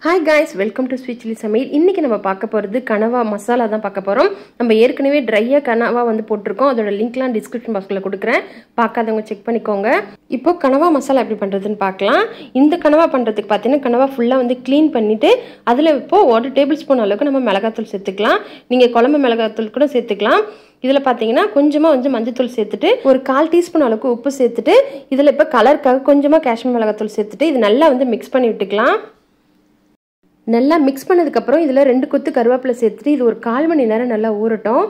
hi guys welcome to Sweet Chilli சமையல் இன்றைக்கி நம்ம பார்க்க போகிறது கனவா மசாலா தான் பார்க்க போகிறோம் நம்ம ஏற்கனவே ட்ரையாக கனவா வந்து போட்டிருக்கோம் அதோட லிங்க்லாம் டிஸ்கிரிப்ஷன் பாக்ஸில் கொடுக்குறேன் பார்க்காதவங்க செக் பண்ணிக்கோங்க இப்போ கனவா மசாலா எப்படி பண்ணுறதுன்னு பார்க்கலாம் இந்த கனவா பண்ணுறதுக்கு பார்த்தீங்கன்னா கனவா ஃபுல்லாக வந்து க்ளீன் பண்ணிவிட்டு அதில் இப்போது ஒரு டேபிள் ஸ்பூன் அளவுக்கு நம்ம மிளகாத்தூள் சேர்த்துக்கலாம் நீங்கள் குழம்பு மிளகாத்தூள் கூட சேர்த்துக்கலாம் இதில் பார்த்தீங்கன்னா கொஞ்சமாக வந்து மஞ்சத்தூள் சேர்த்துட்டு ஒரு கால் டீஸ்பூன் அளவுக்கு உப்பு சேர்த்துட்டு இதில் இப்போ கலருக்காக கொஞ்சமாக காஷ்மீர் மிளகாத்தூள் சேர்த்துட்டு இது நல்லா வந்து மிக்ஸ் பண்ணி விட்டுக்கலாம் நல்லா மிக்ஸ் பண்ணதுக்கப்புறம் இதில் ரெண்டு கொத்து கருவேப்பிலை சேர்த்துட்டு இது ஒரு கால் மணி நேரம் நல்லா ஊறட்டும்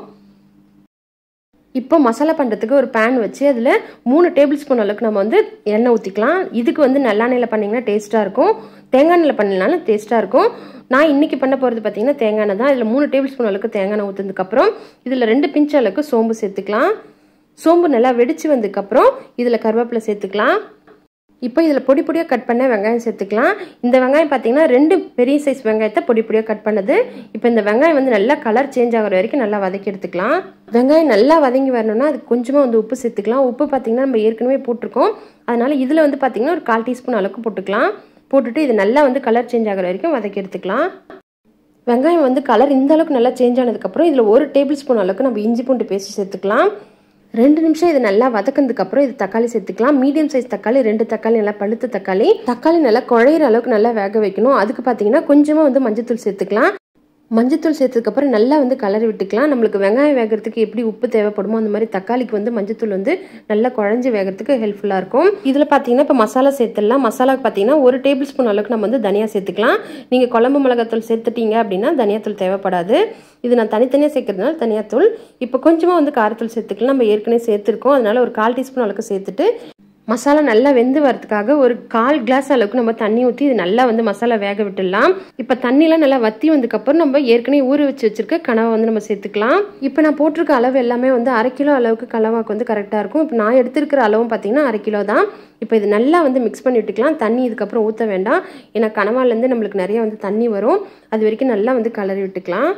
இப்போ மசாலா பண்ணுறதுக்கு ஒரு பேன் வச்சு அதில் மூணு டேபிள் ஸ்பூன் அளவுக்கு நம்ம வந்து எண்ணெய் ஊற்றிக்கலாம் இதுக்கு வந்து நல்லெண்ணெயில் பண்ணிங்கன்னா டேஸ்ட்டாக இருக்கும் தேங்காய் எண்ணெயில் பண்ணினாலும் டேஸ்ட்டாக இருக்கும் நான் இன்றைக்கி பண்ண போகிறது பார்த்தீங்கன்னா தேங்காய் எண்ணெய் தான் இதில் மூணு டேபிள் ஸ்பூன் அளவுக்கு தேங்காய் எண்ணெய் ஊற்றுனதுக்கப்புறம் இதில் ரெண்டு பிஞ்சு அளவுக்கு சோம்பு சேர்த்துக்கலாம் சோம்பு நல்லா வெடித்து வந்ததுக்கப்புறம் இதில் கருவேப்பிலை சேர்த்துக்கலாம் இப்போ இதில் பொடி பொடியாக கட் பண்ண வெங்காயம் சேர்த்துக்கலாம் இந்த வெங்காயம் பார்த்தீங்கன்னா ரெண்டு பெரிய சைஸ் வெங்காயத்தை பொடி பொடியாக கட் பண்ணது இப்போ இந்த வெங்காயம் வந்து நல்லா கலர் சேஞ்ச் ஆகிற வரைக்கும் நல்லா வதக்கி எடுத்துக்கலாம் வெங்காயம் நல்லா வதங்கி வரணும்னா அது கொஞ்சமாக வந்து உப்பு சேர்த்துக்கலாம் உப்பு பார்த்தீங்கன்னா நம்ம ஏற்கனவே போட்டிருக்கோம் அதனால் இதில் வந்து பார்த்தீங்கன்னா ஒரு கால் டீஸ்பூன் அளவுக்கு போட்டுக்கலாம் போட்டுட்டு இது நல்லா வந்து கலர் சேஞ்ச் ஆகிற வரைக்கும் வதக்கி எடுத்துக்கலாம் வெங்காயம் வந்து கலர் இந்த அளவுக்கு நல்லா சேஞ்ச் ஆனதுக்கப்புறம் இதில் ஒரு டேபிள் ஸ்பூன் அளவுக்கு நம்ம இஞ்சி பூண்டு பேஸ்ட் சேர்த்துக்கலாம் ரெண்டு நிமிஷம் இது நல்லா வதக்கினதுக்கு அப்புறம் இது தக்காளி சேர்த்துக்கலாம் மீடியம் சைஸ் தக்காளி ரெண்டு தக்காளி நல்லா பழுத்த தக்காளி தக்காளி நல்லா குழையிற அளவுக்கு நல்லா வேக வைக்கணும் அதுக்கு பார்த்தீங்கன்னா கொஞ்சமாக வந்து மஞ்சத்தூள் சேர்த்துக்கலாம் மஞ்சத்தூள் சேர்த்ததுக்கப்புறம் நல்லா வந்து கலரி விட்டுக்கலாம் நம்மளுக்கு வெங்காயம் வேகிறதுக்கு எப்படி உப்பு தேவைப்படுமோ அந்த மாதிரி தக்காளிக்கு வந்து மஞ்சத்தூள் வந்து நல்லா குழஞ்சி வேகிறதுக்கு ஹெல்ப்ஃபுல்லாக இருக்கும் இதில் பார்த்தீங்கன்னா இப்போ மசாலா சேர்த்துடலாம் மசாலாக்கு பார்த்தீங்கன்னா ஒரு டேபிள் ஸ்பூன் அளவுக்கு நம்ம வந்து தனியாக சேர்த்துக்கலாம் நீங்கள் குழம்பு மிளகாத்தூள் சேர்த்துட்டீங்க அப்படின்னா தனியாத்தூள் தேவைப்படாது இது நான் தனித்தனியாக சேர்க்கறதுனால தனியாத்தூள் இப்போ கொஞ்சமாக வந்து காரத்தூள் சேர்த்துக்கலாம் நம்ம ஏற்கனவே சேர்த்துருக்கோம் அதனால ஒரு கால் டீஸ்பூன் அளவுக்கு சேர்த்துட்டு மசாலா நல்லா வெந்து வரதுக்காக ஒரு கால் கிளாஸ் அளவுக்கு நம்ம தண்ணி ஊற்றி இது நல்லா வந்து மசாலா வேக விட்டுடலாம் இப்போ தண்ணிலாம் நல்லா வத்தி வந்ததுக்கப்புறம் நம்ம ஏற்கனவே ஊற வச்சு வச்சிருக்க கனவை வந்து நம்ம சேர்த்துக்கலாம் இப்போ நான் போட்டிருக்க அளவு எல்லாமே வந்து அரை கிலோ அளவுக்கு கலவாக்கு வந்து கரெக்டாக இருக்கும் இப்போ நான் எடுத்திருக்கிற அளவும் பார்த்தீங்கன்னா அரை கிலோ தான் இப்போ இது நல்லா வந்து மிக்ஸ் பண்ணி விட்டுக்கலாம் தண்ணி இதுக்கப்புறம் ஊற்ற வேண்டாம் ஏன்னா கனவாலேருந்து நம்மளுக்கு நிறைய வந்து தண்ணி வரும் அது வரைக்கும் நல்லா வந்து கலரி விட்டுக்கலாம்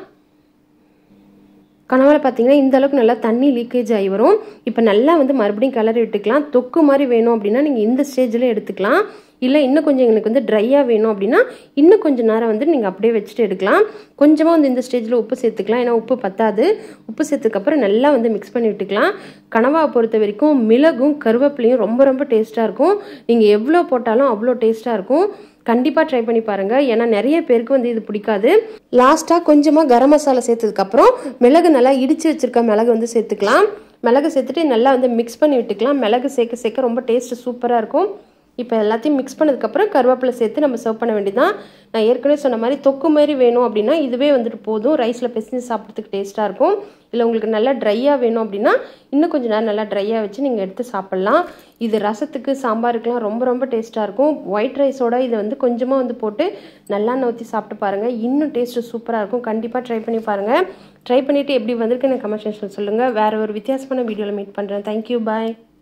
கனவால் பார்த்தீங்கன்னா இந்த அளவுக்கு நல்லா தண்ணி லீக்கேஜ் ஆகி வரும் இப்போ நல்லா வந்து மறுபடியும் கிளறி விட்டுக்கலாம் தொக்கு மாதிரி வேணும் அப்படின்னா நீங்கள் இந்த ஸ்டேஜில் எடுத்துக்கலாம் இல்லை இன்னும் கொஞ்சம் எனக்கு வந்து ட்ரையாக வேணும் அப்படின்னா இன்னும் கொஞ்சம் நேரம் வந்து நீங்கள் அப்படியே வச்சுட்டு எடுக்கலாம் கொஞ்சமாக வந்து இந்த ஸ்டேஜில் உப்பு சேர்த்துக்கலாம் ஏன்னா உப்பு பத்தாது உப்பு சேர்த்துக்கப்புறம் நல்லா வந்து மிக்ஸ் பண்ணி விட்டுக்கலாம் கனவாவை பொறுத்த வரைக்கும் மிளகும் கருவேப்பிலையும் ரொம்ப ரொம்ப டேஸ்ட்டாக இருக்கும் நீங்கள் எவ்வளோ போட்டாலும் அவ்வளோ டேஸ்ட்டாக இருக்கும் கண்டிப்பாக ட்ரை பண்ணி பாருங்கள் ஏன்னா நிறைய பேருக்கு வந்து இது பிடிக்காது லாஸ்ட்டாக கொஞ்சமாக கரம் மசாலா சேர்த்ததுக்கப்புறம் மிளகு நல்லா இடித்து வச்சுருக்க மிளகு வந்து சேர்த்துக்கலாம் மிளகு சேர்த்துட்டு நல்லா வந்து மிக்ஸ் பண்ணி விட்டுக்கலாம் மிளகு சேர்க்க சேர்க்க ரொம்ப டேஸ்ட்டு சூப்பராக இருக்கும் இப்போ எல்லாத்தையும் மிக்ஸ் பண்ணதுக்கப்புறம் கருவேப்பிலை சேர்த்து நம்ம சர்வ் பண்ண வேண்டியதான் நான் ஏற்கனவே சொன்ன மாதிரி தொக்கு மாதிரி வேணும் அப்படின்னா இதுவே வந்துட்டு போதும் ரைஸில் பிசைஞ்சு சாப்பிட்றதுக்கு டேஸ்ட்டாக இருக்கும் இல்லை உங்களுக்கு நல்லா ட்ரையாக வேணும் அப்படின்னா இன்னும் கொஞ்சம் நேரம் நல்லா ட்ரையாக வச்சு நீங்கள் எடுத்து சாப்பிட்லாம் இது ரசத்துக்கு சாம்பாருக்குலாம் ரொம்ப ரொம்ப டேஸ்ட்டாக இருக்கும் ஒயிட் ரைஸோட இதை வந்து கொஞ்சமாக வந்து போட்டு நல்லா ஊற்றி சாப்பிட்டு பாருங்கள் இன்னும் டேஸ்ட்டு சூப்பராக இருக்கும் கண்டிப்பாக ட்ரை பண்ணி பாருங்கள் ட்ரை பண்ணிவிட்டு எப்படி வந்திருக்கு எனக்கு கமெண்ட் செக்ஷன் சொல்லுங்கள் வேறு ஒரு வித்தியாசமான வீடியோவில் மீட் பண்ணுறேன் தேங்க்யூ பாய்